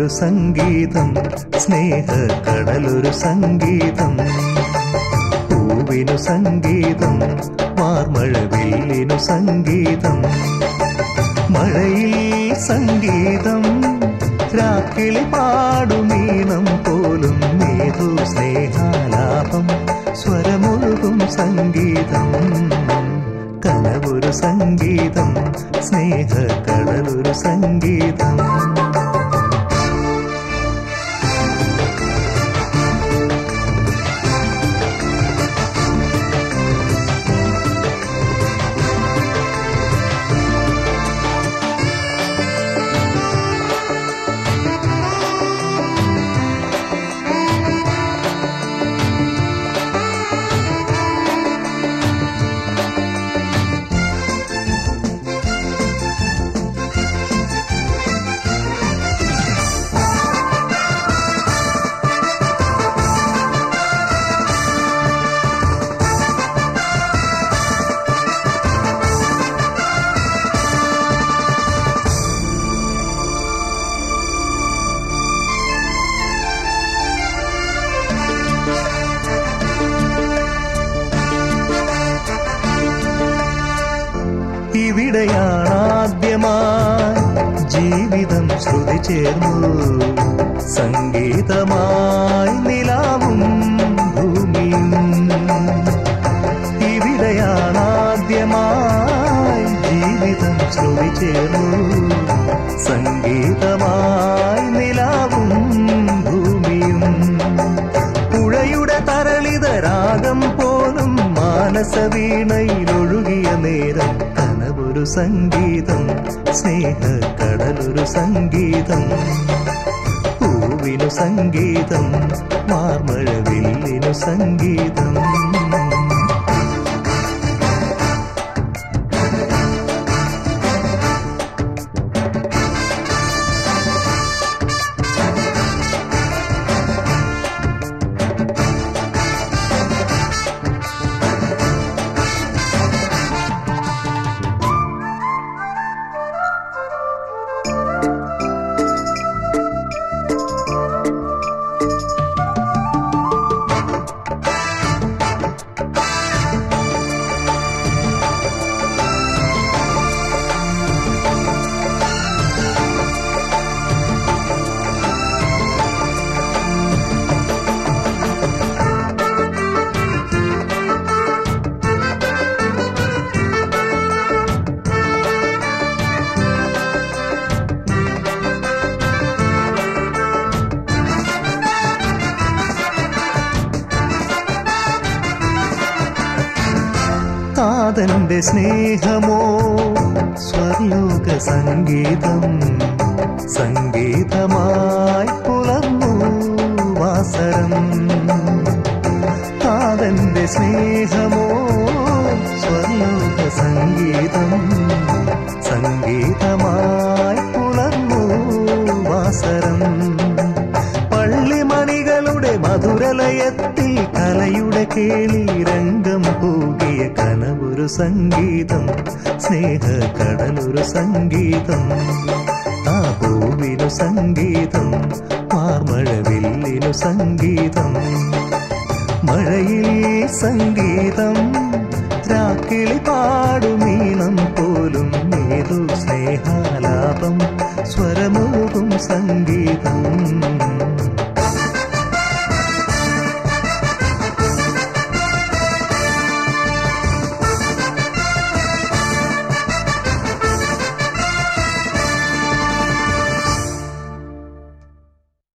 കനവൊരു സംഗീതം സ്നേഹ കടലൊരു സംഗീതം പൂവിനു സംഗീതം വാർമഴവില്ലിനു സംഗീതം മഴയിൽ സംഗീതം രാക്കിളി പാടുമീണം പോലും ഏതോ സ്നേഹാലാപം സ്വരമൊഴുകും സംഗീതം കനവൊരു സംഗീതം സ്നേഹ കടലൊരു സംഗീതം ഇവിടെയാണ് ആദ്യമായി ജീവിതം ശ്രുതി ചേർന്നു സംഗീതമായി നിലാവും ഭൂമിയും ഇവിടെയാണ് ആദ്യമായി ജീവിതം ശ്രുതി ചേർന്നു സംഗീതമായി നിലാവും ഭൂമിയും പുഴയുടെ തരളിത രാഗം പോലും മാനസവീണയിലൊഴുകിയ നേരം കനവൊരു സംഗീതം സ്നേഹ കടലൊരു സംഗീതം പൂവിനു സംഗീതം മാർമഴവില്ലിനു സംഗീതം താതന്റെ സ്നേഹമോ സ്വർലോക സംഗീതം സംഗീതമായി പുലർന്നു വാസരം താതന്റെ സ്നേഹമോ സ്വർലോക സംഗീതം സംഗീതമായി പുലർന്നു വാസരം പള്ളിമണികളുടെ മധുരലയത്തിൽ കലയുടെ കേളി രംഗം പൂകിയ കനവൊരു സംഗീതം സ്നേഹ കടലൊരു സംഗീതം ആ പൂവിനു സംഗീതം മാർമഴവില്ലിനു സംഗീതം മഴയിൽ സംഗീതം രാക്കിളി പാടുമീണം പോലും ഏതോ സ്നേഹാലാപം സ്വരമോകും സംഗീതം